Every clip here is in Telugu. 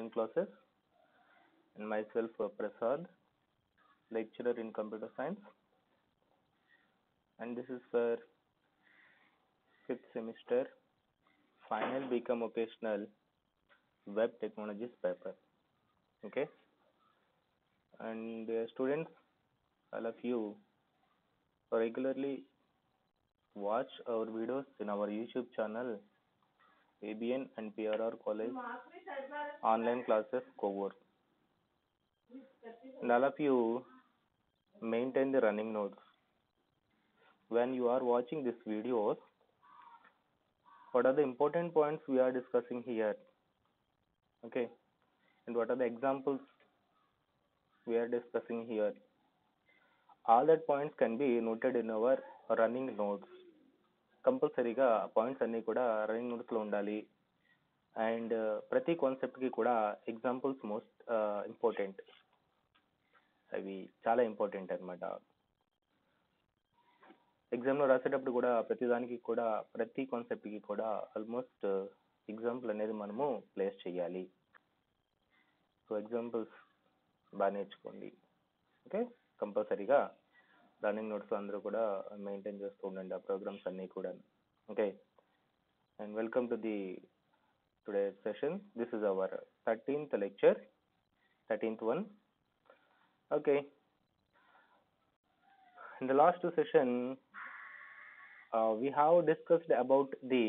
online classes and myself uh, Prasad, lecturer in computer science and this is for fifth semester final become occasional web technologies paper okay and uh, students all of you regularly watch our videos in our youtube channel abn and prr college online classes cohort and all of you maintain the running notes when you are watching these videos what are the important points we are discussing here okay and what are the examples we are discussing here all that points can be noted in our running notes కంపల్సరీగా పాయింట్స్ అన్నీ కూడా రన్నింగ్ నోట్స్లో ఉండాలి అండ్ ప్రతి కాన్సెప్ట్కి కూడా ఎగ్జాంపుల్స్ మోస్ట్ ఇంపార్టెంట్ అవి చాలా ఇంపార్టెంట్ అనమాట ఎగ్జామ్లో రాసేటప్పుడు కూడా ప్రతి దానికి కూడా ప్రతి కాన్సెప్ట్కి కూడా ఆల్మోస్ట్ ఎగ్జాంపుల్ అనేది మనము ప్లేస్ చేయాలి సో ఎగ్జాంపుల్స్ బాగా నేర్చుకోండి ఓకే కంపల్సరీగా రన్నింగ్ నోట్స్ అందరూ కూడా మెయింటైన్ చేస్తూ ఉండండి ఆ ప్రోగ్రామ్స్ అన్నీ కూడా okay and welcome to the today session this is our thirteenth lecture thirteenth one okay in the last session uh, we have discussed about the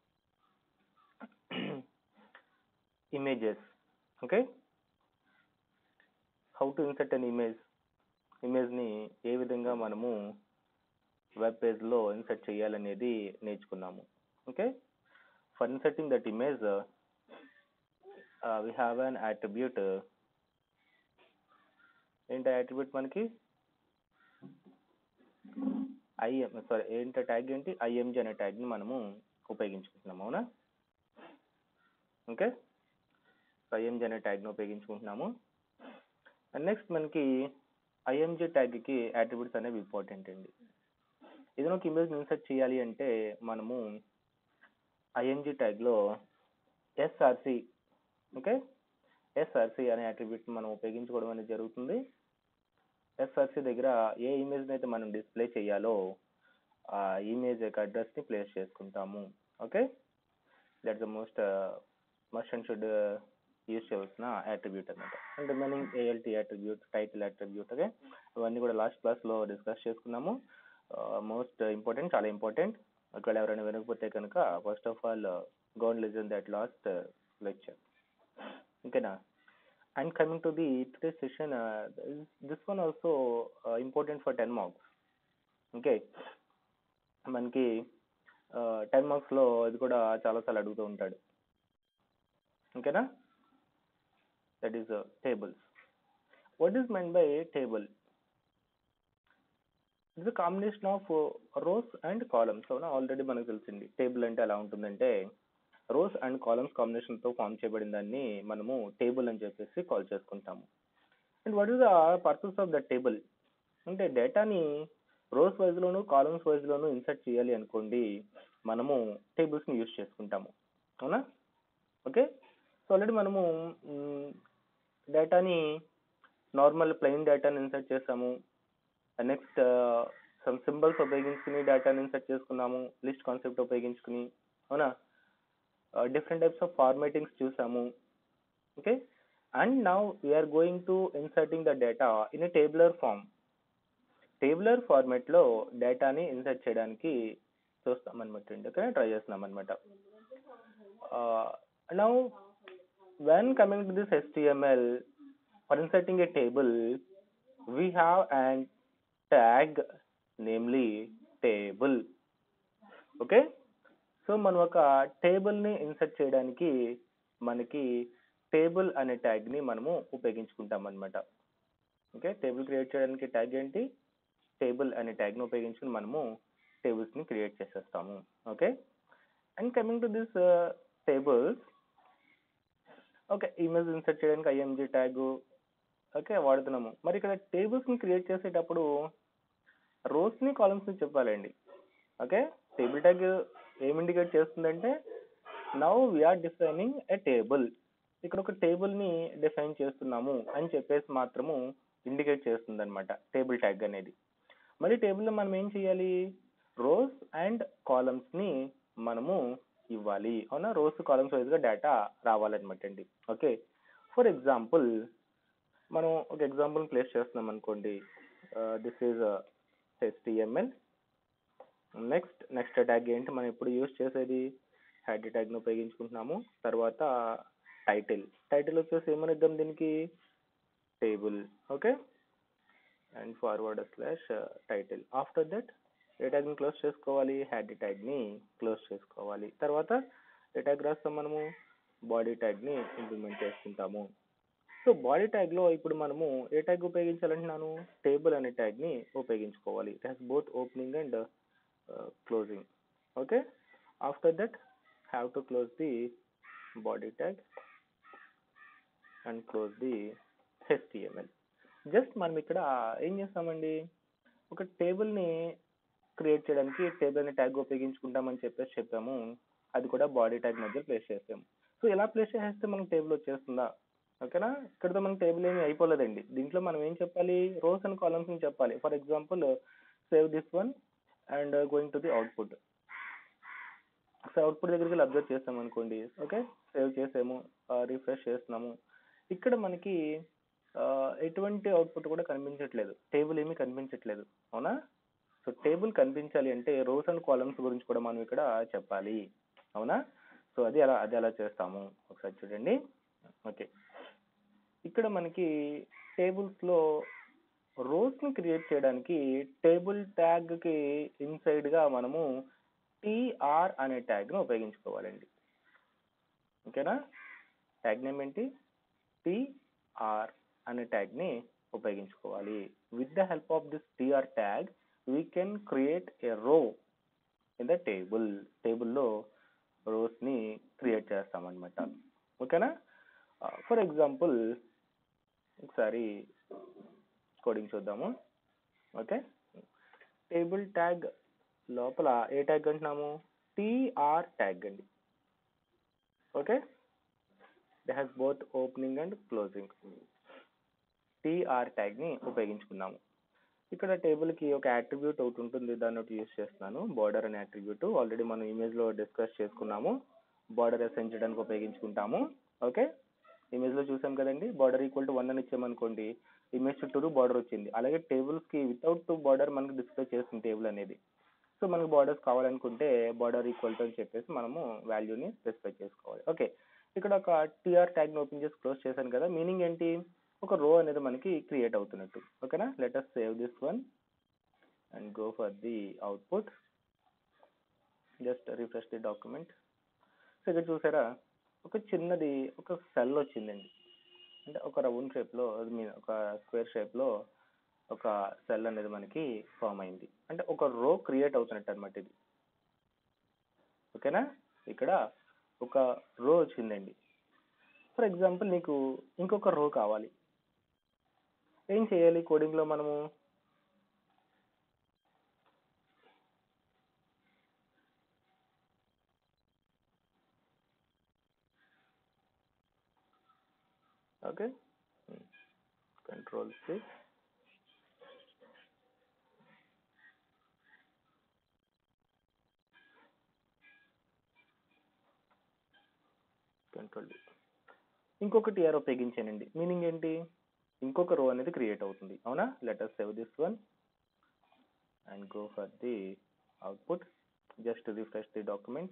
images okay how to insert an image image ని ఏ విధంగా మనము వెబ్ పేజ్ లో ఇన్సర్ట్ చేయాలనేది నేర్చుకున్నాము okay for inserting that image we have an attribute ఏంటి అట్రిబ్యూట్ మనకి ఐఎం సారీ ఏంటి ట్యాగ్ ఏంటి ఐఎంజి అనే ట్యాగ్ ని మనము ఉపయోగించుకుంటున్నాము అవునా ఓకే ఐఎంజి అనే ట్యాగ్ ని ఉపయోగించుకుంటున్నాము అండ్ నెక్స్ట్ మనకి ఐఎంజి ట్యాగ్ కి అట్రిబ్యూట్స్ అనేవి ఇంపార్టెంట్ అండి ఏదైనా ఒక ఇమేజ్ ఇన్సర్ట్ చేయాలి అంటే మనము ఐఎంజి ట్యాగ్ లో ఎస్ఆర్సి ఓకే ఎస్ఆర్సి అనే అట్రిబ్యూట్ మనం ఉపయోగించుకోవడం అనేది జరుగుతుంది ఎస్ఆర్సి దగ్గర ఏ ఇమేజ్ అయితే మనం డిస్ప్లే చేయాలో ఆ ఇమేజ్ యొక్క అడ్రస్ ని ప్లేస్ చేసుకుంటాము okay that the most must and should use చేయవలసిన అట్రిబ్యూట్ అనమాట and remaining ALT attribute title attribute okay అవన్నీ కూడా లాస్ట్ క్లాస్ లో డిస్కస్ చేసుకున్నాము మోస్ట్ ఇంపార్టెంట్ చాలా ఇంపార్టెంట్ ఒకవేళ ఎవరైనా వినకపోతే కనుక first of all gone listen that last lecture ఓకేనా and coming to the today's session uh, this one also uh, important for 10 marks okay మనకి టెన్ మార్క్స్ లో ఇది కూడా చాలా సార్లు అడుగుతూ ఉంటాడు ఓకేనా that is tables what is mind by table it's combination of rows and columns అవునా ఆల్రెడీ మనకు తెలిసింది టేబుల్ అంటే ఎలా ఉంటుందంటే రోస్ అండ్ కాలమ్స్ కాంబినేషన్ తో ఫామ్ చేయబడిన దాన్ని మనము టేబుల్ అని చెప్పేసి కాల్ చేసుకుంటాము and what is the purpose of the table అంటే డేటాని రోస్ వైజ్ లోను కాలమ్స్ వైజ్ లోను ఇన్సర్ట్ చేయాలి అనుకోండి మనము టేబుల్స్ ని యూజ్ చేసుకుంటాము అవునా ఓకే సో ఆల్రెడీ మనము డేటాని నార్మల్ ప్లెయిన్ డేటాని ఇన్సర్ట్ చేసాము నెక్స్ట్ సమ్ సింబల్స్ ఉపయోగించుకుని డేటాని ఇన్సర్ట్ చేసుకున్నాము లిస్ట్ కాన్సెప్ట్ ఉపయోగించుకుని అవునా డిఫరెంట్ టైప్స్ ఆఫ్ ఫార్మాటింగ్స్ చూసాము okay and now we are going to inserting the data in a tabular form tabular format లో డేటాని ఇన్సర్ట్ చేయడానికి చూస్తాం అనమాట ఓకే ట్రై చేస్తున్నాం అనమాట now when coming to this HTML for inserting a table we have and tag namely table okay so మనం ఒక టేబుల్ ని ఇన్సర్ట్ చేయడానికి మనకి టేబుల్ అనే ట్యాగ్ ని మనము ఉపయోగించుకుంటాం అనమాట ఓకే టేబుల్ క్రియేట్ చేయడానికి ట్యాగ్ ఏంటి టేబుల్ అనే ట్యాగ్ ని ఉపయోగించుకుని మనము టేబుల్స్ ని క్రియేట్ చేసేస్తాము okay and coming to this tables okay image insert చేయడానికి ఐఎంజి ట్యాగ్ ఓకే వాడుతున్నాము మరి ఇక్కడ టేబుల్స్ ని క్రియేట్ చేసేటప్పుడు రోస్ ని కాలమ్స్ ని చెప్పాలండి ఓకే టేబుల్ ట్యాగ్ ఏం ఇండికేట్ చేస్తుందంటే now we are defining a table ఇక్కడ ఒక టేబుల్ ని డిఫైన్ చేస్తున్నాము అని చెప్పేసి మాత్రము ఇండికేట్ చేస్తుంది అనమాట టేబుల్ ట్యాగ్ అనేది మరి టేబుల్లో మనం ఏం చేయాలి రోస్ అండ్ కాలమ్స్ ని మనము ఇవ్వాలి అవునా రోస్ కాలమ్స్ వైజ్ గా డేటా రావాలన్నమాట అండి ఓకే ఫర్ ఎగ్జాంపుల్ మనం ఒక ఎగ్జాంపుల్ ప్లేస్ చేస్తున్నాం అనుకోండి this is HTML next next tag ఏంటి మనం ఎప్పుడు యూజ్ చేసేది హెడ్ ట్యాగ్ ను ఉపయోగించుకుంటున్నాము తర్వాత టైటిల్ టైటిల్ వచ్చేసి ఏమని ఇద్దాం దీనికి table okay and forward slash title after that ఏ ట్యాగ్ ని క్లోజ్ చేసుకోవాలి హెడ్ ట్యాగ్ ని క్లోజ్ చేసుకోవాలి తర్వాత ఏ ట్యాగ్ రాస్తాం మనము బాడీ ట్యాగ్ ని ఇంప్లిమెంట్ చేసుకుంటాము సో బాడీ ట్యాగ్ లో ఇప్పుడు మనము ఏ ట్యాగ్ ఉపయోగించాలంటున్నాను టేబుల్ అనే ట్యాగ్ ని ఉపయోగించుకోవాలి it has both opening and closing okay after that have to close the body tag and close the HTML just మనం ఇక్కడ ఏం చేస్తామండి ఒక టేబుల్ ని క్రియేట్ చేయడానికి టేబుల్ అనే ట్యాగ్ ఉపయోగించుకుంటామని చెప్పేసి చెప్పాము అది కూడా బాడీ ట్యాగ్ మధ్య ప్లేస్ చేసాము సో ఇలా ప్లేస్ చేసేస్తే మనకు టేబుల్ వచ్చేస్తుందా ఓకేనా ఇక్కడతో మనకి టేబుల్ ఏమీ అయిపోలేదండి దీంట్లో మనం ఏం చెప్పాలి రోస్ అండ్ కాలమ్స్ ని చెప్పాలి for example save this one and going to the output so output దగ్గరికి వెళ్ళి అబ్జర్వ్ చేస్తాం అనుకోండి ఓకే సేవ్ చేసాము రిఫ్రెష్ చేస్తున్నాము ఇక్కడ మనకి ఆ, ఎటువంటి అవుట్పుట్ కూడా కనిపించట్లేదు టేబుల్ ఏమీ కనిపించట్లేదు అవునా సో టేబుల్ కనిపించాలి అంటే రోస్ అండ్ కాలమ్స్ గురించి కూడా మనం ఇక్కడ చెప్పాలి అవునా సో అది ఎలా అది ఎలా చేస్తాము ఒకసారి చూడండి ఓకే ఇక్కడ మనకి టేబుల్స్ లో రోస్ ని క్రియేట్ చేయడానికి టేబుల్ ట్యాగ్ కి ఇన్సైడ్ గా మనము టిఆర్ అనే ట్యాగ్ ను ఉపయోగించుకోవాలండి ఓకేనా ట్యాగ్ నేమ్ ఏంటి టిఆర్ అనే ట్యాగ్ ని ఉపయోగించుకోవాలి with the help of this TR tag we can create a row in the table టేబుల్లో రోస్ ని క్రియేట్ చేస్తామన్నమాట ఓకేనా ఫర్ ఎగ్జాంపుల్ ఒకసారి కోడింగ్ చూద్దాము ఓకే టేబుల్ ట్యాగ్ లోపల ఏ ట్యాగ్ అంటున్నాము టిఆర్ ట్యాగ్ అండి okay the has both opening and closing TR tag ని ఉపయోగించుకున్నాము ఇక్కడ టేబుల్ కి ఒక యాట్రిబ్యూట్ ఒకటి ఉంటుంది దాన్ని ఒకటి యూస్ చేస్తున్నాను బార్డర్ అనే యాట్రిబ్యూట్ ఆల్రెడీ మనం ఇమేజ్ లో డిస్కస్ చేసుకున్నాము బార్డర్ అసైన్ చేయడానికి ఉపయోగించుకుంటాము ఓకే ఇమేజ్ లో చూసాం కదండి బార్డర్ ఈక్వల్ టు వన్ అని ఇచ్చామనుకోండి ఇమేజ్ చుట్టూరు బార్డర్ వచ్చింది అలాగే టేబుల్స్ కి వితౌట్ బార్డర్ మనకి డిస్ప్లే చేస్తుంది టేబుల్ అనేది సో మనకు బార్డర్స్ కావాలనుకుంటే బార్డర్ ఈక్వల్ టు అని చెప్పేసి మనము వాల్యూని స్పెసిఫై చేసుకోవాలి ఓకే ఇక్కడ ఒక టిఆర్ ట్యాగ్ ని ఓపెన్ చేసి క్లోజ్ చేశాను కదా మీనింగ్ ఏంటి ఒక రో అనేది మనకి క్రియేట్ అవుతున్నట్టు ఓకేనా let us save this one and go for the output just refresh the document so ఇక్కడ చూసారా ఒక చిన్నది ఒక సెల్ వచ్చిందండి అంటే ఒక రౌండ్ షేప్ లో ఐ మీన్ ఒక స్క్వేర్ షేప్ లో ఒక సెల్ అనేది మనకి ఫామ్ అయింది అంటే ఒక రో క్రియేట్ అవుతున్నట్టు అనమాట ఇది ఓకేనా ఇక్కడ ఒక రో వచ్చిందండి ఫర్ ఎగ్జాంపుల్ నీకు ఇంకొక రో కావాలి ఏం చేయాలి కోడింగ్ లో మనము ఓకే కంట్రోల్ సి కంట్రోల్ ఇంకొక టిఆర్ ఉపయోగించానండి మీనింగ్ ఏంటి ఇంకొక రో అనేది క్రియేట్ అవుతుంది అవునా let's save this one and go for the output just refresh the document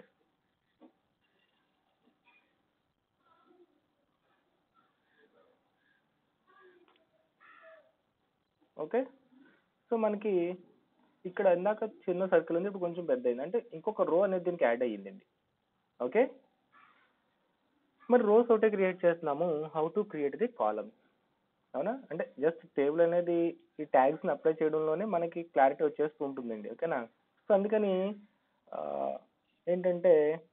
okay so మనకి ఇక్కడ ఇందాక చిన్న సర్కిల్ ఉంది ఇప్పుడు కొంచెం పెద్ద అయింది అంటే ఇంకొక రో అనేది దీనికి యాడ్ అయ్యిందండి ఓకే మరి రోస్ ఒకటే క్రియేట్ చేస్తున్నాము how to create the columns అవునా అంటే జస్ట్ టేబుల్ అనేది ఈ ట్యాగ్స్ ని అప్లై చేయడంలోనే మనకి క్లారిటీ వచ్చేస్తూ ఉంటుందండి ఓకేనా సో అందుకని ఆ, ఏంటంటే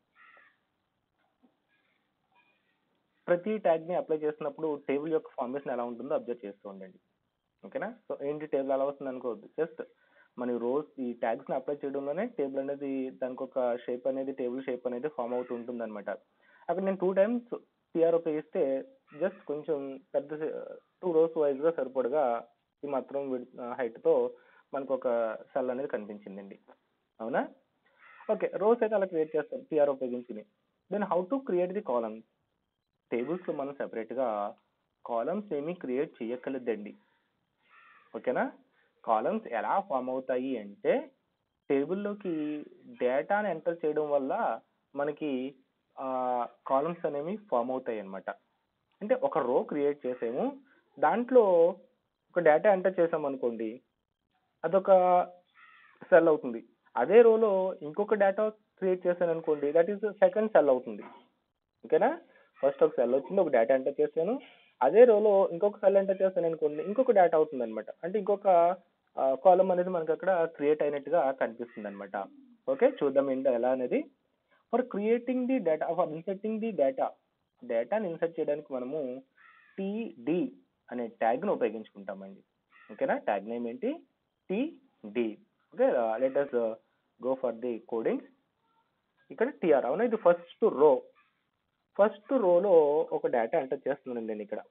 ప్రతి ట్యాగ్ ని అప్లై చేసినప్పుడు టేబుల్ యొక్క ఫార్మేషన్ ఎలా ఉంటుందో అబ్జర్వ్ చేస్తూ ఉండండి ఓకేనా సో ఏంటి టేబుల్ ఎలా వస్తుంది అనుకోవద్దు జస్ట్ మన రోజ్ ఈ ట్యాగ్స్ ని అప్లై చేయడంలోనే టేబుల్ అనేది దానికి ఒక షేప్ అనేది టేబుల్ షేప్ అనేది ఫామ్ అవుతూ ఉంటుంది అనమాట అక్కడ నేను టూ టైమ్స్ టిఆర్ ఉపయోగిస్తే జస్ట్ కొంచెం పెద్ద టూ రోస్ వైజ్గా సరిపడగా ఈ మాత్రం హైట్తో మనకు ఒక సెల్ అనేది కనిపించిందండి అవునా ఓకే రోస్ అయితే అలా క్రియేట్ చేస్తాం టిఆర్ ఉపయోగించి then how to create the columns టేబుల్స్లో మనం సెపరేట్గా కాలమ్స్ ఏమీ క్రియేట్ చేయక్కర్లేదండి ఓకేనా కాలమ్స్ ఎలా ఫామ్ అవుతాయి అంటే టేబుల్లోకి డేటాను ఎంటర్ చేయడం వల్ల మనకి కాలమ్స్ అనేవి ఫామ్ అవుతాయి అన్నమాట అంటే ఒక రో క్రియేట్ చేసాము దాంట్లో ఒక డేటా ఎంటర్ చేసాం అనుకోండి అదొక సెల్ అవుతుంది అదే రోలో ఇంకొక డేటా క్రియేట్ చేశాను అనుకోండి దట్ ఈస్ సెకండ్ సెల్ అవుతుంది ఓకేనా ఫస్ట్ ఒక సెల్ వచ్చింది ఒక డేటా ఎంటర్ చేశాను అదే రోలో ఇంకొక సెల్ ఎంటర్ చేశాను అనుకోండి ఇంకొక డేటా అవుతుంది అనమాట అంటే ఇంకొక కాలం అనేది మనకి అక్కడ క్రియేట్ అయినట్టుగా కనిపిస్తుంది అనమాట ఓకే చూద్దాం ఏంటో ఎలా అనేది for creating the data for inserting the data డేటాని ఇన్సర్ట్ చేయడానికి మనము టీడి అనే ట్యాగ్ను ఉపయోగించుకుంటామండి ఓకేనా ట్యాగ్ నేమ్ ఏంటి TD okay let us go for the coding ఇక్కడ టిఆర్ అవునా ఇది ఫస్ట్ రో ఫస్ట్ రోలో ఒక డేటా ఎంటర్ చేస్తున్నాను నేను ఇక్కడ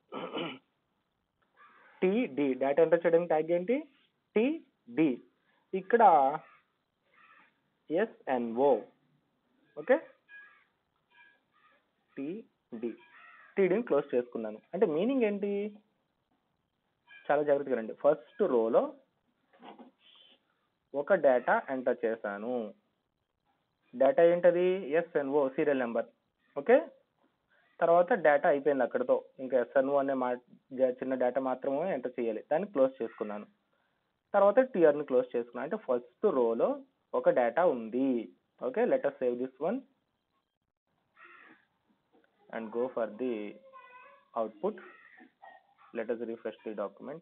టిడి డేటా ఎంటర్ చేయడానికి ట్యాగ్ ఏంటి టిడి ఇక్కడ ఎస్ఎన్ఓ ఓకే టిడి టీడీని క్లోజ్ చేసుకున్నాను అంటే మీనింగ్ ఏంటి చాలా జాగ్రత్తగా రండి ఫస్ట్ రోలో ఒక డేటా ఎంటర్ చేశాను డేటా ఏంటది ఎస్ఎన్ఓ సీరియల్ నెంబర్ ఓకే తర్వాత డేటా అయిపోయింది అక్కడితో ఇంకా ఎస్ఎన్ఓ అనే మా చిన్న డేటా మాత్రమే ఎంటర్ చేయాలి దాన్ని క్లోజ్ చేసుకున్నాను తర్వాత టిఆర్ని క్లోజ్ చేసుకున్నాను అంటే ఫస్ట్ రోలో ఒక డేటా ఉంది okay let's save this one and go for the output let us refresh the document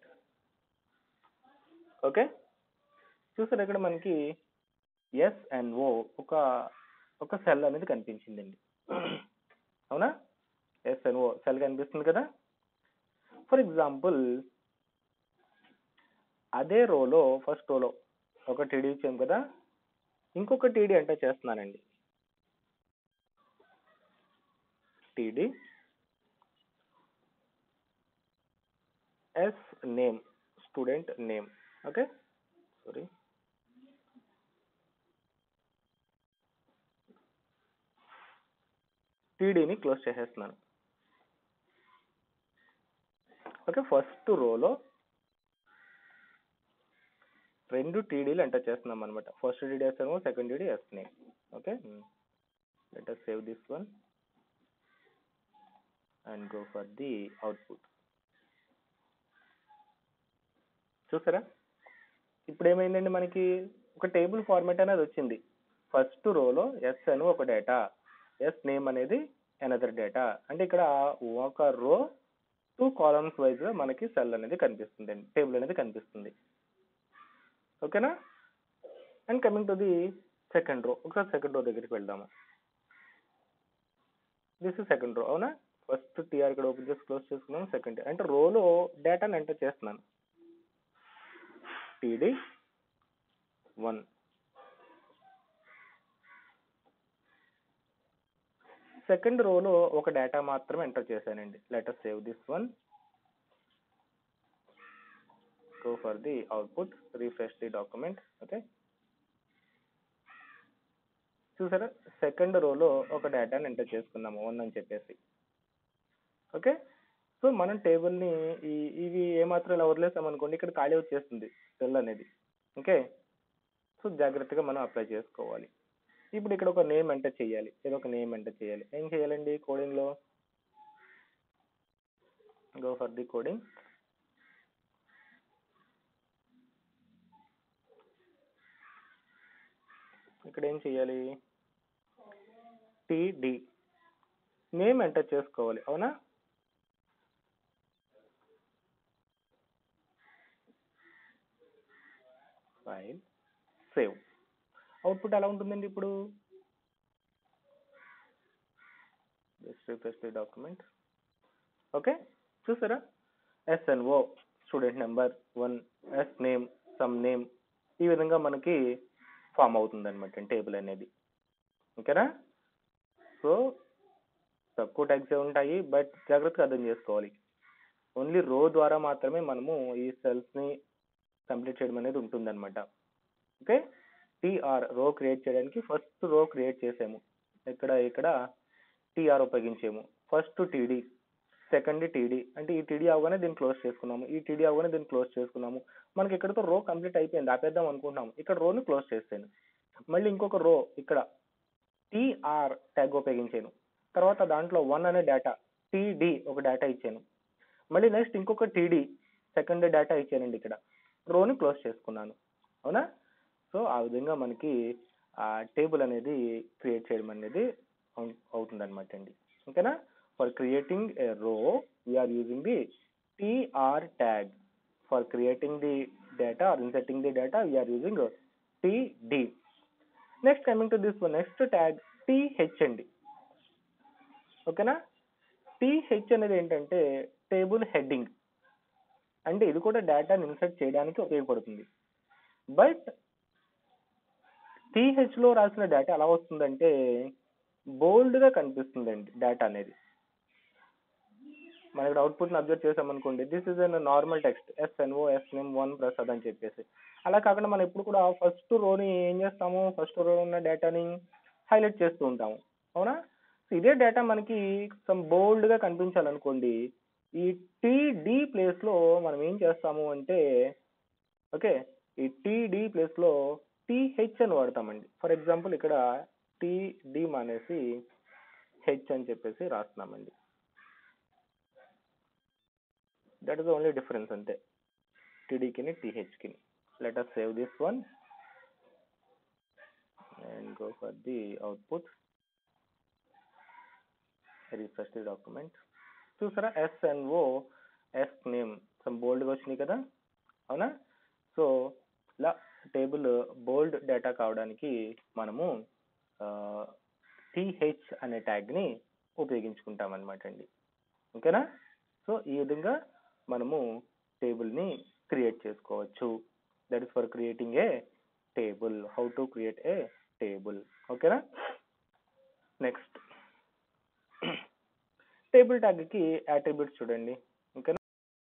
okay చూసారు ఇక్కడ మనకి ఎస్ అండ్ ఓ ఒక ఒక సెల్ అనేది కనిపించిందండి అవునా ఎస్ అండ్ ఓ సెల్ కనిపిస్తుంది కదా ఫర్ ఎగ్జాంపుల్ అదే రోలో ఫస్ట్ రోలో ఒక టీడీ ఇచ్చాం కదా ఇంకొక టీడీ ఎంటర్ చేస్తున్నానండి TD S name student name okay sorry టీడీని క్లోజ్ చేసేస్తున్నాను ఓకే ఫస్ట్ రోలో రెండు టీడీలు ఎంటర్ చేస్తున్నాం అనమాట ఫస్ట్ టీడీ వేస్తాము second TD S name okay let us save this one and go for the output చూసారా ఇప్పుడు ఏమైందండి మనకి ఒక టేబుల్ ఫార్మాట్ అనేది వచ్చింది ఫస్ట్ రోలో ఎస్ అని ఒక డేటా ఎస్ నేమ్ అనేది అనదర్ డేటా అంటే ఇక్కడ ఒక రో టూ కాలమ్స్ వైజ్గా మనకి సెల్ అనేది కనిపిస్తుంది అండి టేబుల్ అనేది కనిపిస్తుంది ఓకేనా and coming to the second row ఒకసారి సెకండ్ రో దగ్గరికి వెళ్దాము దిస్ ఇస్ సెకండ్ రో అవునా ఫస్ట్ టీఆర్ ఇక్కడ ఓపెన్ చేసి క్లోజ్ చేసుకున్నాం సెకండ్ అంటే రోలో డేటాను ఎంటర్ చేస్తున్నాను టీడీ వన్ సెకండ్ రోలో ఒక డేటా మాత్రమే ఎంటర్ చేశానండి let's save this one go for the output refresh the document okay చూసారా సెకండ్ రోలో ఒక డేటాని ఎంటర్ చేసుకున్నాము వన్ అని చెప్పేసి ఓకే సో మనం టేబుల్ని ఈ ఇవి ఏమాత్రం ఇలా వదిలేసాం అనుకోండి ఇక్కడ ఖాళీ వచ్చేస్తుంది సెల్ అనేది ఓకే సో జాగ్రత్తగా మనం అప్లై చేసుకోవాలి ఇప్పుడు ఇక్కడ ఒక నేమ్ ఎంటర్ చేయాలి ఏదో ఒక నేమ్ ఎంటర్ చేయాలి ఏం చేయాలండి కోడింగ్లో గో ఫర్ ది కోడింగ్ ఇక్కడ ఏం చేయాలి టిడి నేమ్ ఎంటర్ చేసుకోవాలి అవునా ఫైల్ సేవ్ అవుట్పుట్ ఎలా ఉంటుందండి ఇప్పుడు రిఫ్రెష్ ది డాక్యుమెంట్ ఓకే చూసారా SNO student number one S name some name ఈ విధంగా మనకి ఫామ్ అవుతుంది అనమాట టేబుల్ అనేది ఓకేనా సో తక్కువ ట్యాగ్స్ ఉంటాయి బట్ జాగ్రత్తగా అర్థం చేసుకోవాలి ఓన్లీ రో ద్వారా మాత్రమే మనము ఈ సెల్స్ని కంప్లీట్ చేయడం అనేది ఉంటుందన్నమాట ఓకే టీఆర్ రో క్రియేట్ చేయడానికి ఫస్ట్ రో క్రియేట్ చేసాము ఇక్కడ ఇక్కడ టీఆర్ ఉపయోగించాము ఫస్ట్ టీడీ సెకండ్ టీడీ అంటే ఈ టీడీ అవగానే దీన్ని క్లోజ్ చేసుకున్నాము ఈ టీడీ అవగానే దీన్ని క్లోజ్ చేసుకున్నాము మనకి ఇక్కడతో రో కంప్లీట్ అయిపోయింది ఆపేద్దాం అనుకుంటున్నాము ఇక్కడ రోని క్లోజ్ చేసాను మళ్ళీ ఇంకొక రో ఇక్కడ టీఆర్ ట్యాగ్ ఉపయోగించాను తర్వాత దాంట్లో వన్ అనే డేటా టీడీ ఒక డేటా ఇచ్చాను మళ్ళీ నెక్స్ట్ ఇంకొక టీడీ సెకండ్ డేటా ఇచ్చానండి ఇక్కడ రోని క్లోజ్ చేసుకున్నాను అవునా సో ఆ విధంగా మనకి ఆ టేబుల్ అనేది క్రియేట్ చేయడం అనేది అవుతుంది అనమాట అండి ఓకేనా for creating a row we are using the TR tag for creating the data or inserting the data we are using TD next coming to this next tag TH అండి ఓకేనా టీహెచ్ అనేది ఏంటంటే టేబుల్ హెడ్డింగ్ అంటే ఇది కూడా డేటాని ఇన్సర్ట్ చేయడానికి ఉపయోగపడుతుంది బట్ టీహెచ్లో రాసిన డేటా ఎలా వస్తుందంటే బోల్డ్గా కనిపిస్తుందండి డేటా అనేది మన ఇక్కడ అవుట్పుట్ని అబ్జర్వ్ చేసామనుకోండి this is an normal text SNO SM one Prasad అని చెప్పేసి అలా కాకుండా మనం ఎప్పుడు కూడా ఫస్ట్ రోని ఏం చేస్తాము ఫస్ట్ రో ఉన్న డేటాని హైలైట్ చేస్తూ ఉంటాము అవునా సో ఇదే డేటా మనకి సమ్ బోల్డ్గా కనిపించాలనుకోండి ఈ టీడి ప్లేస్లో మనం ఏం చేస్తాము అంటే ఓకే ఈ టీడి ప్లేస్లో టీహెచ్ అని వాడతామండి ఫర్ ఎగ్జాంపుల్ ఇక్కడ టీడి మానేసి హెచ్ అని చెప్పేసి రాస్తున్నామండి దట్ ఈస్ ఓన్లీ డిఫరెన్స్ అంతే టీడీకిని టీహెచ్కి let us save this one and go for the output refresh the document చూసారా ఎస్ఎన్ఓ ఎస్ నేమ్ సమ్ బోల్డ్గా వచ్చినాయి కదా అవునా సో ఇలా టేబుల్ బోల్డ్ డేటా కావడానికి మనము టీహెచ్ అనే ట్యాగ్ని ఉపయోగించుకుంటాం అనమాట అండి ఓకేనా సో ఈ విధంగా మనము టేబుల్ని క్రియేట్ చేసుకోవచ్చు that is for creating a table how to create a table ఓకేనా నెక్స్ట్ టేబుల్ ట్యాగ్కి యాట్రిబ్యూట్స్ చూడండి ఓకేనా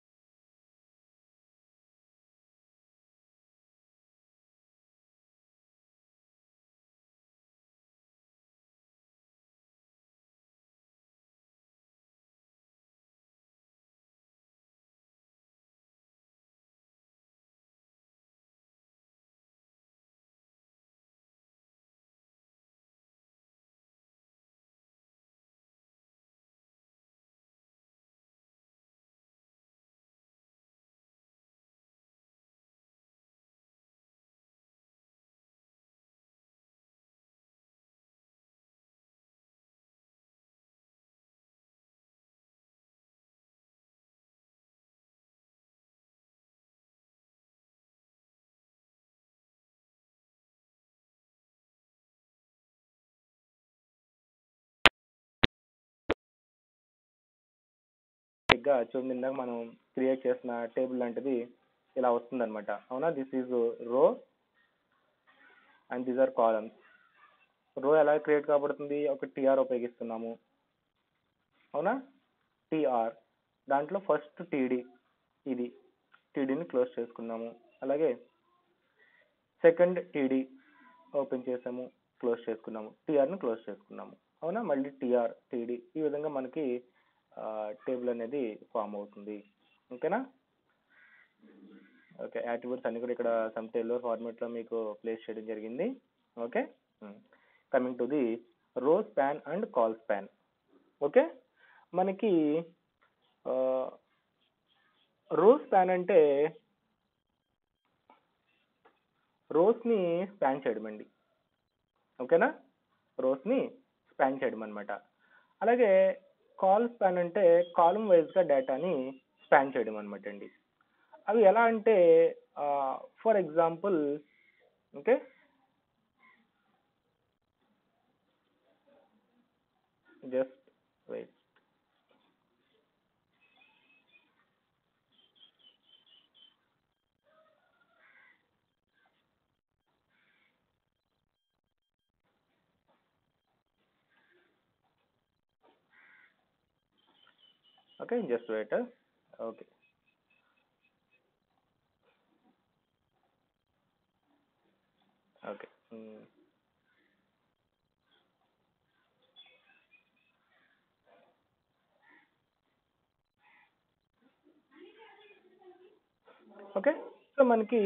గా చూడండి ఇందాక మనం క్రియేట్ చేసిన టేబుల్ లాంటిది ఇలా వస్తుందన్నమాట అవునా this is row and these are columns row ఎలా క్రియేట్ కాబడుతుంది ఒక టీఆర్ ఉపయోగిస్తున్నాము అవునా టీఆర్ దాంట్లో ఫస్ట్ టీడీ ఇది టీడీని క్లోజ్ చేసుకున్నాము అలాగే సెకండ్ టీడీ ఓపెన్ చేసాము క్లోజ్ చేసుకున్నాము టీఆర్ని క్లోజ్ చేసుకున్నాము అవునా మళ్ళీ టీఆర్ టీడీ ఈ విధంగా మనకి టేబుల్ అనేది ఫామ్ అవుతుంది ఓకేనా ఓకే యాట్రిబ్యూట్స్ అన్ని కూడా ఇక్కడ సమ్ టేబుల్ ఫార్మేట్లో మీకు ప్లేస్ చేయడం జరిగింది okay coming to the row span and col span okay మనకి రో స్పాన్ అంటే రోస్ని స్పాన్ చేయడం అండి ఓకేనా రోస్ని స్పాన్ చేయడం అనమాట అలాగే కాల్ స్పాన్ అంటే కాలం వైజ్గా డేటాని స్పాన్ చేయడం అనమాట అండి అవి ఎలా అంటే for example okay just wait okay just wait okay okay okay so మనకి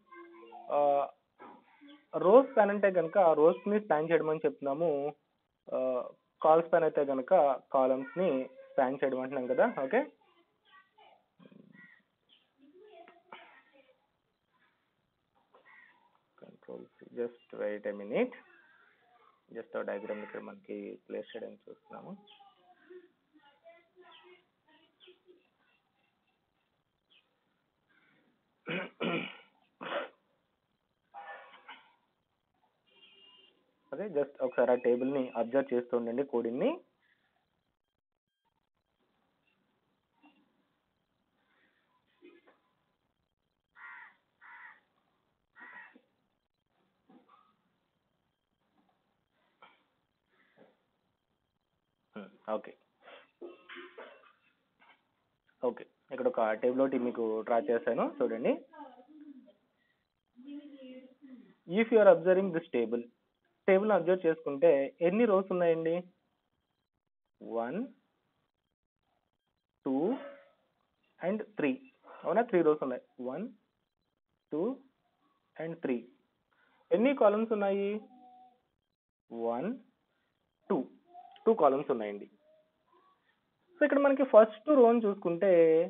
రోజ్ ప్యాన్ అంటే కనుక రోజ్ ని స్పాన్ చేయడం అని చెప్తున్నాము కాల్ స్పాన్ అయితే కనుక కాలమ్స్ ని స్పాన్ చేయడం అంటున్నాం కదా okay control just wait a minute just ఆ డయాగ్రామ్ ఇక్కడ మనకి ప్లేస్ చేయడానికి చూస్తున్నాము ఓకే జస్ట్ ఒకసారి ఆ టేబుల్ ని అబ్జర్వ్ చేస్తూ ఉండండి కోడింగ్ ని ఓకే ఓకే ఇక్కడ ఒక టేబుల్ ఒకటి మీకు డ్రా చేశాను చూడండి if you are observing this table table observe చేసుకుంటే ఎన్ని రోస్ ఉన్నాయండి వన్ టూ అండ్ త్రీ అవునా త్రీ రోస్ ఉన్నాయి వన్ టూ అండ్ త్రీ ఎన్ని కాలమ్స్ ఉన్నాయి వన్ టూ టూ కాలమ్స్ ఉన్నాయండి సో ఇక్కడ మనకి ఫస్ట్ రోని చూసుకుంటే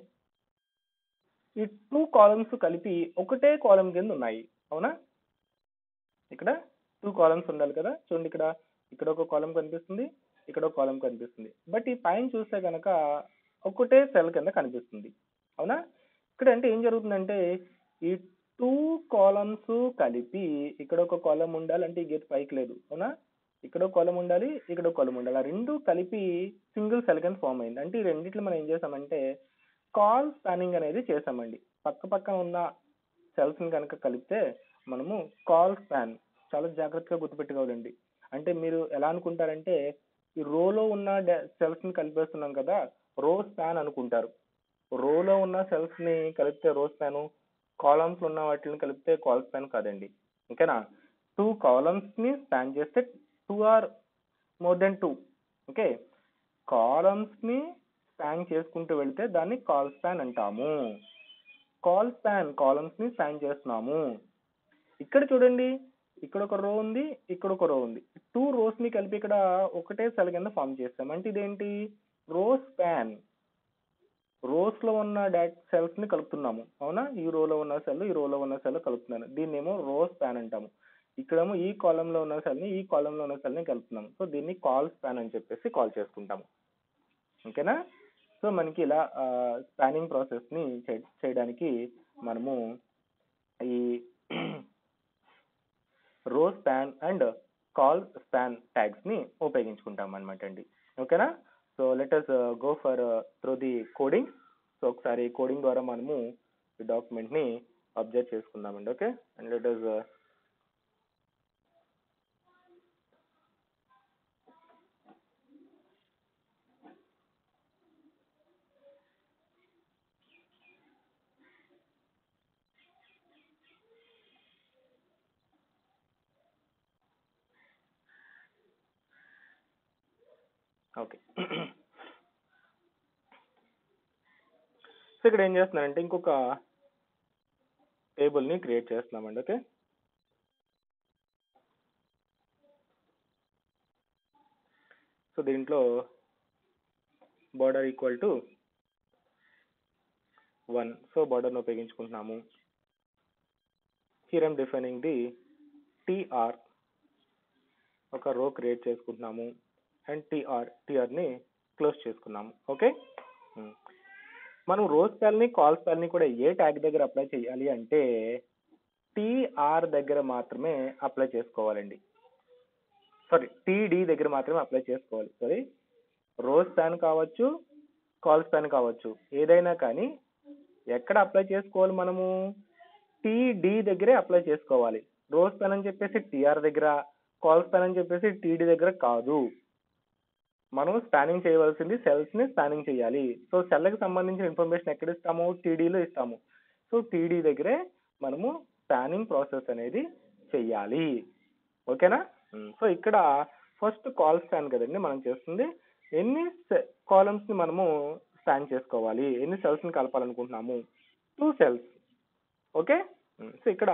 ఈ టూ కాలమ్స్ కలిపి ఒకటే కాలం కింద ఉన్నాయి అవునా ఇక్కడ టూ కాలమ్స్ ఉండాలి కదా చూడండి ఇక్కడ ఇక్కడ ఒక కాలం కనిపిస్తుంది ఇక్కడ ఒక కాలం కనిపిస్తుంది బట్ ఈ పైన చూస్తే కనుక ఒకటే సెల్ కింద కనిపిస్తుంది అవునా ఇక్కడ అంటే ఏం జరుగుతుందంటే ఈ టూ కాలమ్స్ కలిపి ఇక్కడ ఒక కాలం ఉండాలి అంటే ఈ గేట్ పైకి లేదు అవునా ఇక్కడ ఒక కాలం ఉండాలి ఇక్కడ ఒక కాలం ఉండాలి ఆ రెండు కలిపి సింగిల్ సెల్ కింద ఫామ్ అయింది అంటే ఈ రెండిట్లో మనం ఏం చేసామంటే కాల్ స్పానింగ్ అనేది చేసామండి పక్క పక్కన ఉన్న సెల్స్ ని కనుక కలిపితే మనము కాల్ స్పాన్ చాలా జాగ్రత్తగా గుర్తుపెట్టుకోవాలండి అంటే మీరు ఎలా అనుకుంటారంటే ఈ రోలో ఉన్న సెల్స్ ని కలిపేస్తున్నాం కదా రో స్పాన్ అనుకుంటారు రోలో ఉన్న సెల్స్ ని కలిపితే రో స్పాన్ కాలమ్స్ ఉన్న వాటిని కలిపితే కాల్ స్పాన్ కాదండి ఓకేనా టూ కాలమ్స్ ని స్పాన్ చేస్తే two or more then two okay columns ని స్పాన్ చేసుకుంటూ వెళ్తే దాన్ని కాల్ స్పాన్ అంటాము కాల్ స్పాన్ కాలమ్స్ ని స్పాన్ చేస్తున్నాము ఇక్కడ చూడండి ఇక్కడ ఒక రో ఉంది ఇక్కడ ఒక రో ఉంది టూ రోస్ ని కలిపి ఇక్కడ ఒకటే సెల్ కింద ఫామ్ చేస్తాం అంటే ఇదేంటి రో స్పాన్ రోస్ లో ఉన్న డాట్ సెల్స్ ని కలుపుతున్నాము అవునా ఈ రోలో ఉన్న సెల్ ఈ రోలో ఉన్న సెల్ కలుపుతున్నాను దీన్ని ఏమో రో స్పాన్ అంటాము ఇక్కడేమో ఈ కాలం లో ఉన్న సెల్ ని ఈ కాలం లో ఉన్న సెల్ ని కలుపుతున్నాము సో దీన్ని కాల్ స్పాన్ అని చెప్పేసి కాల్ చేసుకుంటాము ఓకేనా సో మనకి ఇలా స్పానింగ్ ప్రాసెస్ ని చేయడానికి మనము ఈ row span and col span tags ని ఉపయోగించుకుంటాం అనమాట అండి ఓకేనా so let us go for through the coding so ఒకసారి కోడింగ్ ద్వారా మనము ఈ డాక్యుమెంట్ ని అబ్జర్వ్ చేసుకుందామండి okay and let us okay so ఇక్కడ ఏం చేస్తున్నానంటే ఇంకొక టేబుల్ ని క్రియేట్ చేస్తున్నామండి ఓకే సో దీంట్లో border equal to one so బార్డర్ని ఉపయోగించుకుంటున్నాము here I'm defining the TR ఒక రో క్రియేట్ చేసుకుంటున్నాము అండ్ టీఆర్ టీఆర్ని క్లోజ్ చేసుకున్నాము ఓకే మనం రోజ్ స్పెల్ని కాల్ స్పెల్ని కూడా ఏ ట్యాగ్ దగ్గర అప్లై చేయాలి అంటే టీఆర్ దగ్గర మాత్రమే అప్లై చేసుకోవాలండి సారీ టీడీ దగ్గర మాత్రమే అప్లై చేసుకోవాలి సారీ రోజ్ స్పాన్ కావచ్చు కాల్ స్పాన్ కావచ్చు ఏదైనా కానీ ఎక్కడ అప్లై చేసుకోవాలి మనము టీడీ దగ్గరే అప్లై చేసుకోవాలి రోజ్ స్పాన్ అని చెప్పేసి టీఆర్ దగ్గర కాల్ స్పాన్ అని చెప్పేసి టీడీ దగ్గర కాదు మనం స్పానింగ్ చేయవలసింది సెల్స్ ని స్పానింగ్ చేయాలి సో సెల్ కి సంబంధించిన ఇన్ఫర్మేషన్ ఎక్కడ ఇస్తాము టీడీలో ఇస్తాము సో టీడీ దగ్గరే మనము స్పానింగ్ ప్రాసెస్ అనేది చెయ్యాలి ఓకేనా సో ఇక్కడ ఫస్ట్ కాల్ స్పాన్ కదండి మనం చేస్తుంది ఎన్ని కాలమ్స్ ని మనము స్పాన్ చేసుకోవాలి ఎన్ని సెల్స్ ని కలపాలనుకుంటున్నాము టూ సెల్స్ ఓకే సో ఇక్కడ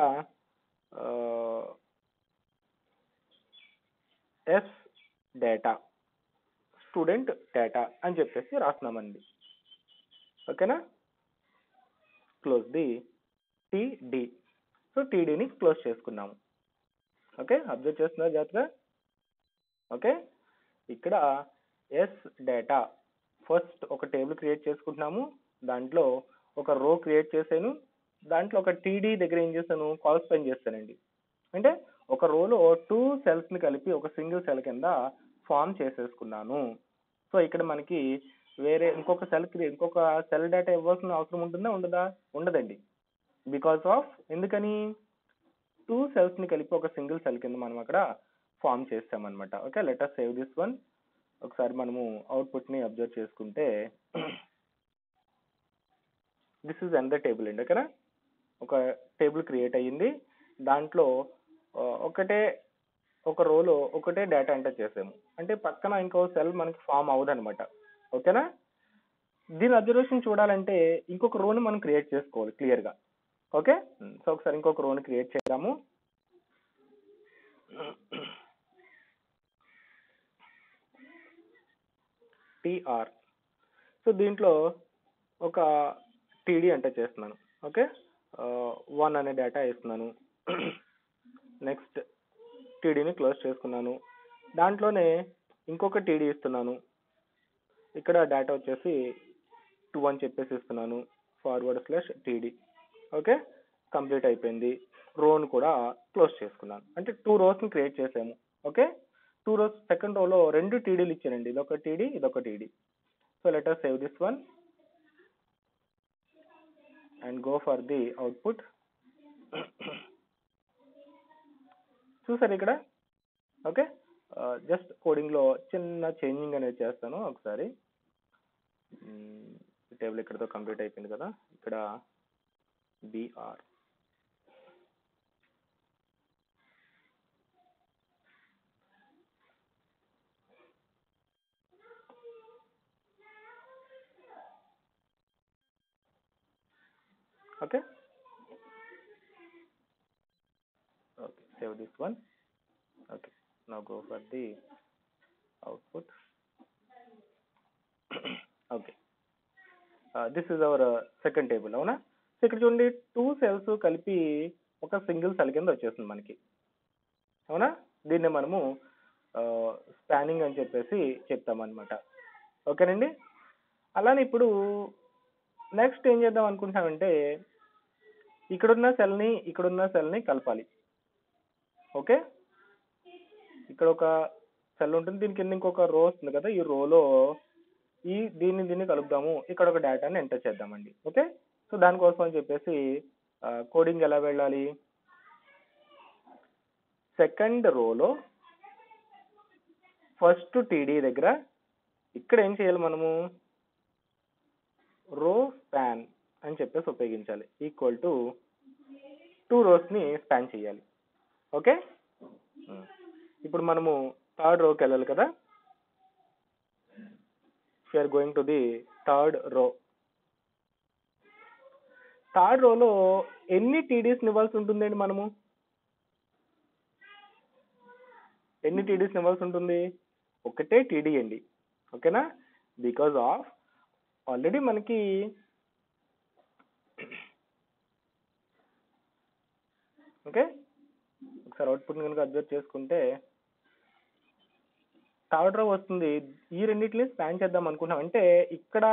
ఎస్ డేటా స్టూడెంట్ డేటా అని చెప్పేసి రాస్తున్నామండి ఓకేనా క్లోజ్ ది టీడి సో టీడీని క్లోజ్ చేసుకున్నాము ఓకే అబ్జర్వ్ చేస్తున్నారు జాగ్రత్తగా ఓకే ఇక్కడ ఎస్ డేటా ఫస్ట్ ఒక టేబుల్ క్రియేట్ చేసుకుంటున్నాము దాంట్లో ఒక రో క్రియేట్ చేశాను దాంట్లో ఒక టీడీ దగ్గర ఏం చేశాను కాల్ స్పెండ్ చేస్తానండి అంటే ఒక రోలో టూ సెల్స్ ని కలిపి ఒక సింగిల్ సెల్ కింద ఫామ్ చేసేసుకున్నాను సో ఇక్కడ మనకి వేరే ఇంకొక సెల్ ఇంకొక సెల్ డేటా ఇవ్వాల్సిన అవసరం ఉంటుందా ఉండదా ఉండదండి బికాస్ ఆఫ్ ఎందుకని టూ సెల్స్ ని కలిపి ఒక సింగిల్ సెల్ కింద మనం అక్కడ ఫామ్ చేస్తామన్నమాట okay let's save this one ఒకసారి మనము అవుట్పుట్ ని అబ్జర్వ్ చేసుకుంటే దిస్ ఇస్ అండర్ టేబుల్ అండి ఓకేనా ఒక టేబుల్ క్రియేట్ అయ్యింది దాంట్లో ఆ, ఒకటే ఒక రోలో ఒకటే డేటా ఎంటర్ చేసాము అంటే పక్కన ఇంకో సెల్ మనకి ఫామ్ అవ్వదన్నమాట ఓకేనా దీని అబ్జర్వేషన్ చూడాలంటే ఇంకొక రోని మనం క్రియేట్ చేసుకోవాలి క్లియర్ గా ఓకే సో ఒకసారి ఇంకొక రోని క్రియేట్ చేద్దాము టిఆర్ సో దీంట్లో ఒక టీడీ ఎంటర్ చేస్తున్నాను ఓకే వన్ అనే డేటా ఇస్తున్నాను నెక్స్ట్ టీడీని క్లోజ్ చేసుకున్నాను దాంట్లోనే ఇంకొక టీడీ ఇస్తున్నాను ఇక్కడ డేటా వచ్చేసి టూ అని చెప్పేసి ఇస్తున్నాను forward slash TD okay complete అయిపోయింది రోని కూడా క్లోజ్ చేసుకున్నాను అంటే టూ రోస్ని క్రియేట్ చేసాము ఓకే టూ రోస్ సెకండ్ రోలో రెండు టీడీలు ఇచ్చానండి ఇదొక టీడీ ఇదొక TD so let's save this one and go for the output చూసారు ఇక్కడ ఓకే జస్ట్ కోడింగ్లో చిన్న చేంజింగ్ అనేది చేస్తాను ఒకసారి టేబుల్ ఇక్కడతో కంప్లీట్ అయిపోయింది కదా ఇక్కడ BR okay okay save this one okay now go for the output okay uh, this is our uh, second table అవునా సో ఇక్కడ చూడండి టూ సెల్స్ కలిపి ఒక సింగిల్ సెల్ కింద వచ్చేస్తుంది మనకి అవునా దీన్ని మనము స్పానింగ్ అని చెప్పేసి చెప్తామన్నమాట ఓకేనండి అలానే ఇప్పుడు నెక్స్ట్ ఏం చేద్దాం అనుకుంటున్నామంటే ఇక్కడున్న సెల్ని ఇక్కడున్న సెల్ని కలపాలి ఓకే ఇక్కడ ఒక సెల్ ఉంటుంది దీని కింద ఇంకొక రో వస్తుంది కదా ఈ రోలో ఈ దీన్ని దీన్ని కలుపుదాము ఇక్కడ ఒక డేటాని ఎంటర్ చేద్దామండి ఓకే సో దానికోసం అని చెప్పేసి కోడింగ్ ఎలా వెళ్ళాలి సెకండ్ రోలో ఫస్ట్ టీడీ దగ్గర ఇక్కడ ఏం చేయాలి మనము రో స్పాన్ అని చెప్పేసి ఉపయోగించాలి ఈక్వల్ టు టూ రోస్ని స్పాన్ చేయాలి ఓకే ఇప్పుడు మనము థర్డ్ రోకి వెళ్ళాలి కదా are going to the third row third రోలో ఎన్ని టీడీస్ ఇవ్వాల్సి ఉంటుందండి మనము ఎన్ని టీడీస్ ఇవ్వాల్సి ఉంటుంది ఒకటే టీడీ అండి ఓకేనా బికాజ్ ఆఫ్ ఆల్రెడీ మనకి ఓకే ఒకసారి అవుట్పుట్ కనుక అబ్జర్వ్ చేసుకుంటే థర్డ్ రో వస్తుంది ఈ రెండింటిని స్పాన్ చేద్దాం అనుకున్నాం అంటే ఇక్కడ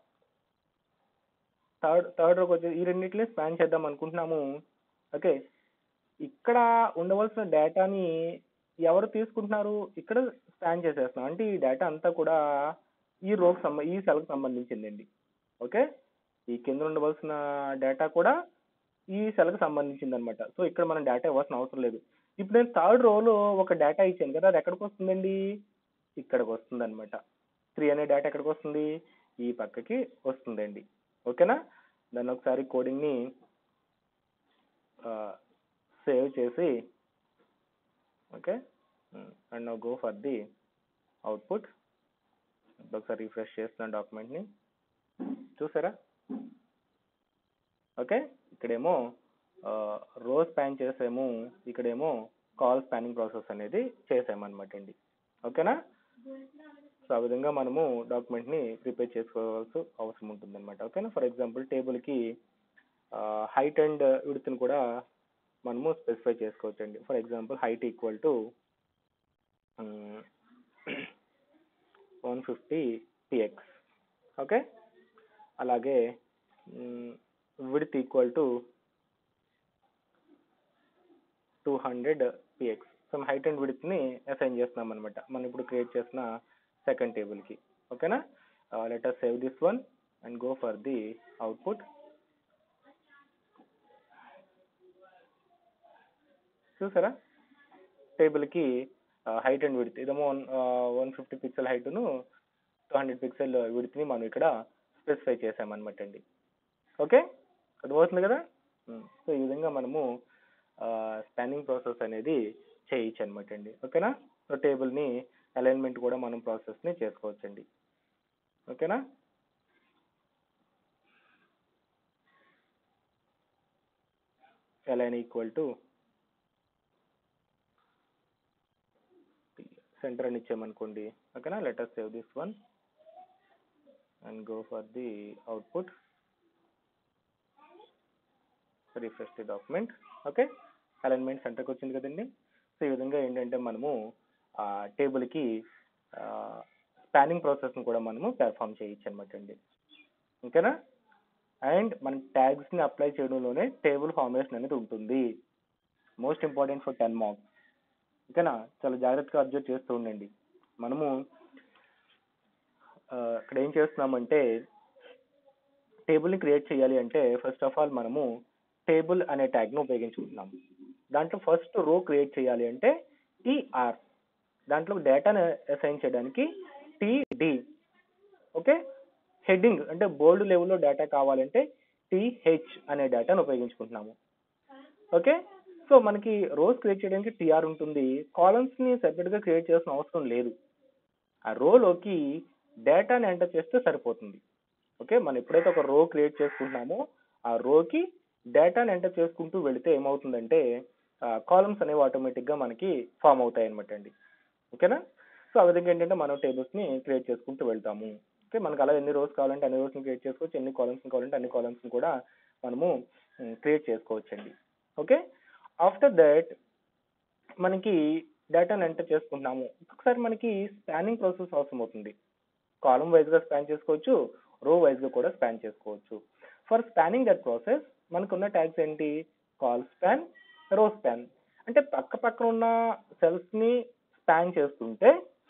థర్డ్ థర్డ్ రోకి వచ్చి ఈ రెండింటిని స్పాన్ చేద్దాం అనుకుంటున్నాము ఓకే ఇక్కడ ఉండవలసిన డేటాని ఎవరు తీసుకుంటున్నారు ఇక్కడ స్పాన్ చేసేస్తున్నాం అంటే ఈ డేటా అంతా కూడా ఈ రోకి సంబ ఈ సెల్కి సంబంధించిందండి ఓకే ఈ కింద ఉండవలసిన డేటా కూడా ఈ సెల్కి సంబంధించింది అనమాట సో ఇక్కడ మనం డేటా ఇవ్వాల్సిన అవసరం లేదు ఇప్పుడు నేను థర్డ్ రోలో ఒక డేటా ఇచ్చాను కదా అది ఎక్కడికి వస్తుందండి ఇక్కడికి వస్తుంది అనమాట త్రీ అనే డేటా ఎక్కడికి వస్తుంది ఈ పక్కకి వస్తుందండి ఓకేనా దాన్ని ఒకసారి కోడింగ్ని సేవ్ చేసి okay and go for the output ఒకసారి రిఫ్రెష్ చేస్తున్న డాక్యుమెంట్ని చూసారా ఓకే ఇక్కడేమో రో స్పాన్ చేసాము ఇక్కడేమో కాల్ స్పానింగ్ ప్రాసెస్ అనేది చేసామన్నమాట అండి ఓకేనా సో ఆ విధంగా మనము డాక్యుమెంట్ని ప్రిపేర్ చేసుకోవాల్సి అవసరం ఉంటుందన్నమాట ఓకేనా ఫర్ ఎగ్జాంపుల్ టేబుల్కి హైట్ అండ్ విడ్త్ని కూడా మనము స్పెసిఫై చేసుకోవచ్చండి for example height equal to one fifty PX okay అలాగే width equal to two hundred PX so height and విడ్త్ని అసైన్ చేస్తున్నాం అనమాట మనం ఇప్పుడు క్రియేట్ చేసిన సెకండ్ టేబుల్కి ఓకేనా let us save this one and go for the output చూసారా టేబుల్కి హైట్ అండ్ విడ్త్ ఇదేమో వన్ వన్ ఫిఫ్టీ పిక్సెల్ హైట్ను టూ హండ్రెడ్ పిక్సెల్ విడ్త్ని మనం ఇక్కడ స్పెసిఫై చేసామన్నమాట అండి ఓకే అర్థమవుతుంది కదా సో ఈ విధంగా మనము స్పానింగ్ ప్రాసెస్ అనేది చేయొచ్చు అనమాట అండి ఓకేనా సో టేబుల్ని అలైన్మెంట్ కూడా మనం ప్రాసెస్ని చేసుకోవచ్చండి ఓకేనా అలైన్ ఈక్వల్ టు సెంటర్ అని ఇచ్చామనుకోండి ఓకేనా let's save this one and go for the output refresh the document okay alignment సెంటర్కి వచ్చింది కదండి సో ఈ విధంగా ఏంటంటే మనము ఆ టేబుల్కి స్పానింగ్ ప్రాసెస్ని కూడా మనము పెర్ఫామ్ చేయొచ్చు అనమాట అండి ఓకేనా అండ్ మన ట్యాగ్స్ని అప్లై చేయడంలోనే టేబుల్ ఫార్మేషన్ అనేది ఉంటుంది most important for ten marks ఓకేనా చాలా జాగ్రత్తగా అబ్జర్వ్ చేస్తూ ఉండండి మనము ఇక్కడ ఏం చేస్తున్నామంటే టేబుల్ని క్రియేట్ చేయాలి అంటే ఫస్ట్ ఆఫ్ ఆల్ మనము టేబుల్ అనే ట్యాగ్ను ఉపయోగించుకుంటున్నాం దాంట్లో ఫస్ట్ రో క్రియేట్ చేయాలి అంటే టీఆర్ దాంట్లో డేటాను అసైన్ చేయడానికి టీడి ఓకే హెడ్డింగ్ అంటే బోల్డ్ లెవెల్లో డేటా కావాలంటే టీహెచ్ అనే డేటాను ఉపయోగించుకుంటున్నాము ఓకే సో మనకి రోస్ క్రియేట్ చేయడానికి టీఆర్ ఉంటుంది కాలమ్స్ ని సెపరేట్ గా క్రియేట్ చేయాల్సిన అవసరం లేదు ఆ రోలోకి డేటాని ఎంటర్ చేస్తే సరిపోతుంది ఓకే మనం ఎప్పుడైతే ఒక రో క్రియేట్ చేసుకుంటున్నామో ఆ రోకి డేటాని ఎంటర్ చేసుకుంటూ వెళితే ఏమవుతుందంటే కాలమ్స్ అనేవి ఆటోమేటిక్ గా మనకి ఫామ్ అవుతాయి అనమాట అండి ఓకేనా సో ఆ విధంగా ఏంటంటే మనం టేబుల్స్ ని క్రియేట్ చేసుకుంటూ వెళ్తాము ఓకే మనకు అలా ఎన్ని రోస్ కావాలంటే అన్ని రోస్ ని క్రియేట్ చేసుకోవచ్చు ఎన్ని కాలమ్స్ కావాలంటే అన్ని కాలమ్స్ ని కూడా మనము క్రియేట్ చేసుకోవచ్చండి ఓకే ఆఫ్టర్ దట్ మనకి డేటాను ఎంటర్ చేసుకుంటున్నాము ఒకసారి మనకి స్పానింగ్ ప్రాసెస్ అవసరం అవుతుంది కాలం వైజ్ గా స్పాన్ చేసుకోవచ్చు రో వైజ్ గా కూడా స్పాన్ చేసుకోవచ్చు ఫర్ స్పానింగ్ దట్ ప్రాసెస్ మనకున్న ట్యాగ్స్ ఏంటి కాల్ స్పాన్ రో స్పాన్ అంటే పక్క పక్కన ఉన్న సెల్స్ ని స్పాన్ చేస్తుంటే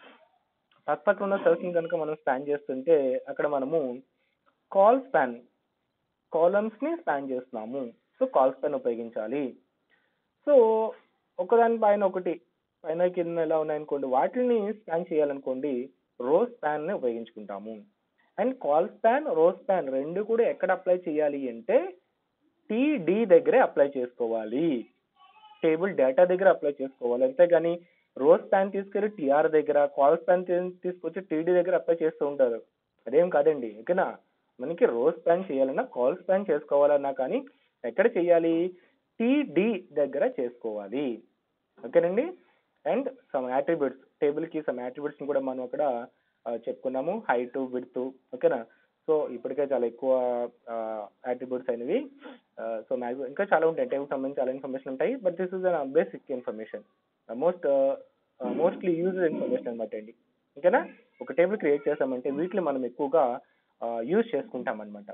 పక్క పక్కన ఉన్న సెల్స్ ని కనుక మనం స్పాన్ చేస్తుంటే అక్కడ మనము కాల్ స్పాన్ కాలమ్స్ ని స్పాన్ చేస్తున్నాము సో కాల్ స్పాన్ ఉపయోగించాలి సో ఒకదాని పైన ఒకటి పైన కింద ఎలా ఉన్నాయనుకోండి వాటిని స్పాన్ చేయాలనుకోండి రో స్పాన్ ని ఉపయోగించుకుంటాము and col span row span రెండు కూడా ఎక్కడ అప్లై చేయాలి అంటే టీడి దగ్గరే అప్లై చేసుకోవాలి టేబుల్ డేటా దగ్గర అప్లై చేసుకోవాలి అంతేగాని రో స్పాన్ తీసుకెళ్లి టీఆర్ దగ్గర కాల్ స్పాన్ తీసుకొచ్చి టీడీ దగ్గర అప్లై చేస్తూ ఉంటారు అదేం కాదండి ఓకేనా మనకి రో స్పాన్ చేయాలన్నా కాల్ స్పాన్ చేసుకోవాలన్నా కానీ ఎక్కడ చేయాలి టీడి దగ్గర చేసుకోవాలి ఓకేనండి అండ్ సమ్ యాట్రిబ్యూట్స్ టేబుల్ కి సమ్ యాట్రిబ్యూట్స్ కూడా మనం అక్కడ చెప్పుకున్నాము హైట్ విడ్త్ ఓకేనా సో ఇప్పటికే చాలా ఎక్కువ యాట్రిబ్యూట్స్ అయినవి సో మ్యాక్సిమం ఇంకా చాలా ఉంటాయి టేబుల్ సంబంధించి చాలా ఇన్ఫర్మేషన్ ఉంటాయి but this is basic information most mostly use information అనమాట అండి ఓకేనా ఒక టేబుల్ క్రియేట్ చేసామంటే వీటిని మనం ఎక్కువగా యూజ్ చేసుకుంటాం అనమాట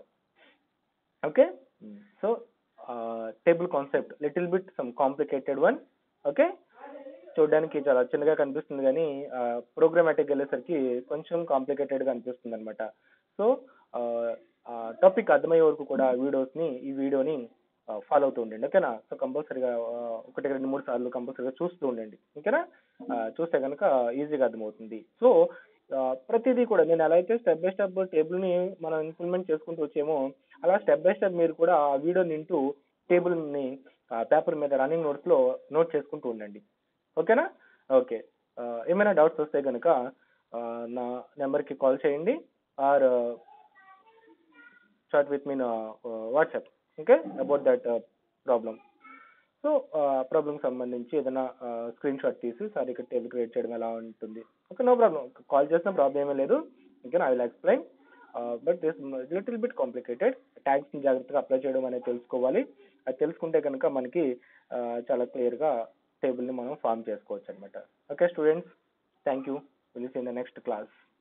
okay so table concept little bit some complicated one okay చూడడానికి చాలా చిన్నగా కనిపిస్తుంది కానీ ప్రోగ్రామాటిక్ వెళ్ళేసరికి కొంచెం కాంప్లికేటెడ్ గా అనిపిస్తుంది అనమాట సో టాపిక్ అర్థమయ్యే వరకు కూడా వీడియోస్ ని ఈ వీడియోని ఫాలో అవుతూ ఉండండి ఓకేనా సో కంపల్సరీగా ఒకటి రెండు మూడు సార్లు కంపల్సరీగా చూస్తూ ఉండండి ఓకేనా చూస్తే కనుక ఈజీగా అర్థమవుతుంది సో ప్రతిదీ కూడా నేను ఎలా అయితే స్టెప్ బై స్టెప్ టేబుల్ని మనం ఇంప్లిమెంట్ చేసుకుంటూ వచ్చామో అలా స్టెప్ బై స్టెప్ మీరు కూడా ఆ వీడియో నింటూ టేబుల్ని పేపర్ మీద రన్నింగ్ నోట్స్లో నోట్ చేసుకుంటూ ఉండండి ఓకేనా ఓకే ఏమైనా డౌట్స్ వస్తే కనుక నా నెంబర్కి కాల్ చేయండి or chat with mean WhatsApp okay about that problem so problem సంబంధించి ఏదైనా స్క్రీన్ షాట్ తీసి సార్ ఇక్కడ టేబుల్ క్రియేట్ చేయడం ఎలా ఉంటుంది ఓకే నో ప్రాబ్లం కాల్ చేసిన ప్రాబ్లం ఏమీ లేదు okay I will explain but this little bit complicated ట్యాగ్స్ని జాగ్రత్తగా అప్లై చేయడం అనేది తెలుసుకోవాలి అది తెలుసుకుంటే కనుక మనకి చాలా క్లియర్గా టేబుల్ని మనం ఫామ్ చేసుకోవచ్చు అనమాట okay students thank you will in the next class